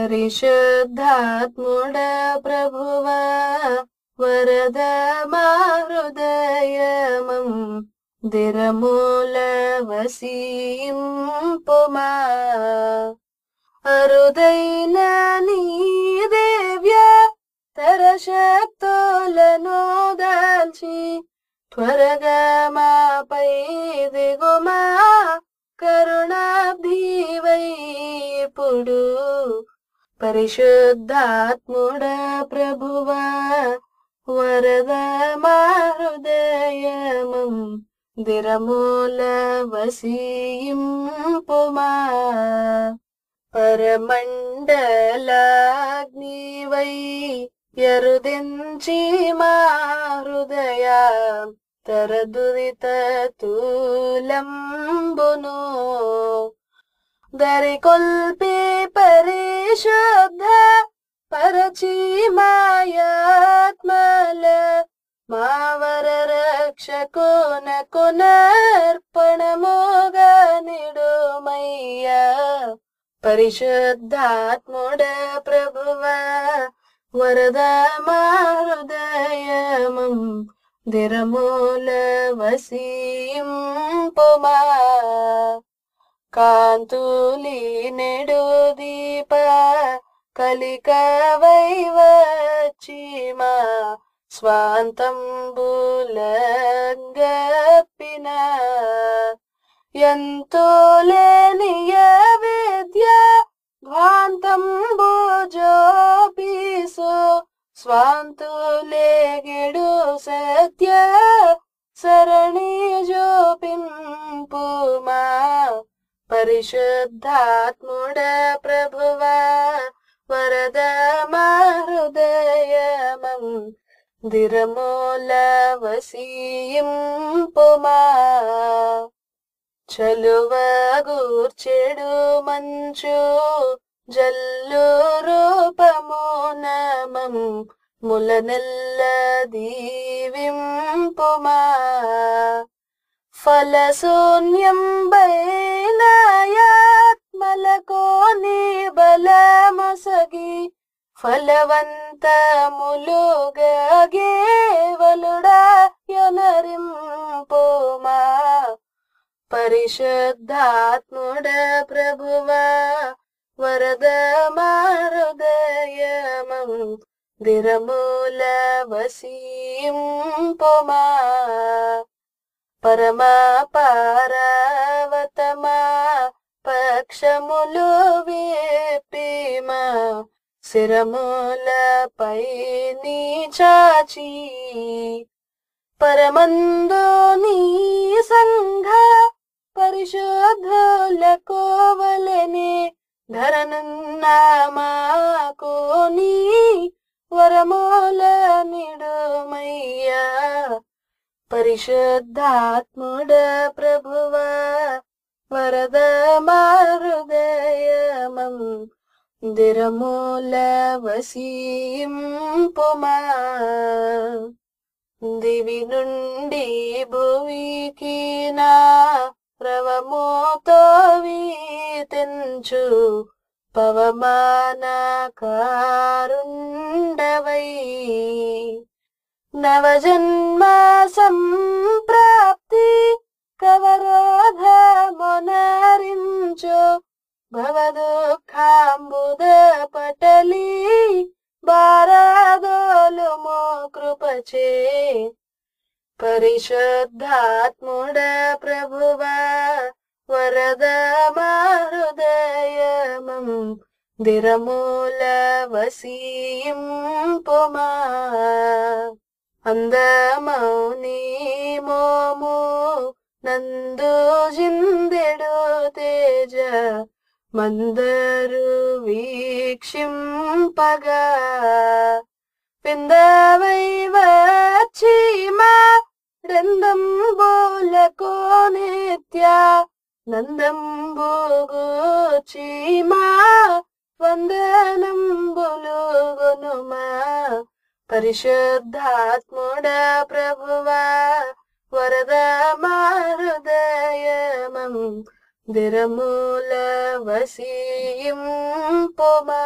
పరిశుద్ధాత్ముడ ప్రభువ వరద మా హృదయమం దిరమూల వసీంపుమా అరుదైన నీ దేవ్య తరశక్తులను దాల్చి త్వరగా మాపై దిగుమా కరుణాబ్ధివై ఇప్పుడు పరిశుద్ధాత్ముడ ప్రభువ వరద మా హృదయమం దిరమూల వసీంపుమా పరమండలాగ్నివై ఎరుదించి మా హృదయ తరదురిత తూలంబును దరికొల్పి పరిశుద్ధ పరచి మాయాత్మల మావర రక్షకునకు నర్పణముగా నిడుమయ్యా పరిశుద్ధాత్ముడ ప్రభువ వరద మా హృదయమం దిరమూల వసీంపుమా కాంతులి నెడు దీప కలిక వైవచ్చిమా స్వాంతంబులంగప్పిన ఎంతో లేనియ విద్య ధ్వాంతంబు జోపిసు స్వాంతులేగెడు సత్య సరణి జోపింపుమా పరిశుద్ధాత్ముడ ప్రభువ వరద మా హృదయమం దిరమూల వసీంపుమా చలువ గూర్చెడు మంచు జల్లు రూపము నమం ములనెల్ల దీవింపుమా ఫలశూన్యం బైనాయాత్మలకో నీ బలమొసగి ఫలవంతములుగా గేవలుడా యొనరింపుమా పరిశుద్ధాత్ముడ ప్రభువ వరద మా హృదయమం దిరమూల వసీంపుమా పరమ పారవతమా పక్షములు వేపిమా శిరములపై నీ చాచి పరమందు నీ సంఘ పరిశుద్ధుల కోవలనే ధరనున్నామాకు నీ వరమూల నిడుమయ్యా పరిశుద్ధాత్ముడ ప్రభువ వరద మా హృదయమం దిరమూల వసీంపుమా దివి నుండి భువికి నా రవముతో వీతించు పవమాన కారుండవై నవజన్మ సంప్రాప్తి కవరోధ మొనరించు భవదుఃఖాంబుద పటలి బారాదోలుమో కృపచే పరిశుద్ధాత్ముడ ప్రభువ వరద మా హృదయమం దిరమూల వసీంపుమా అందమౌని మోము నందు జిందెడు తేజ మందరు వీక్షింపగా పిందవై వచ్చి మా రందంబులకు నిత్య నందంబుగూచి మా వందనంబులు గునుమా పరిశుద్ధాత్ముడ ప్రభువా వరద మా హృదయమం దిరమూల వసీంపుమా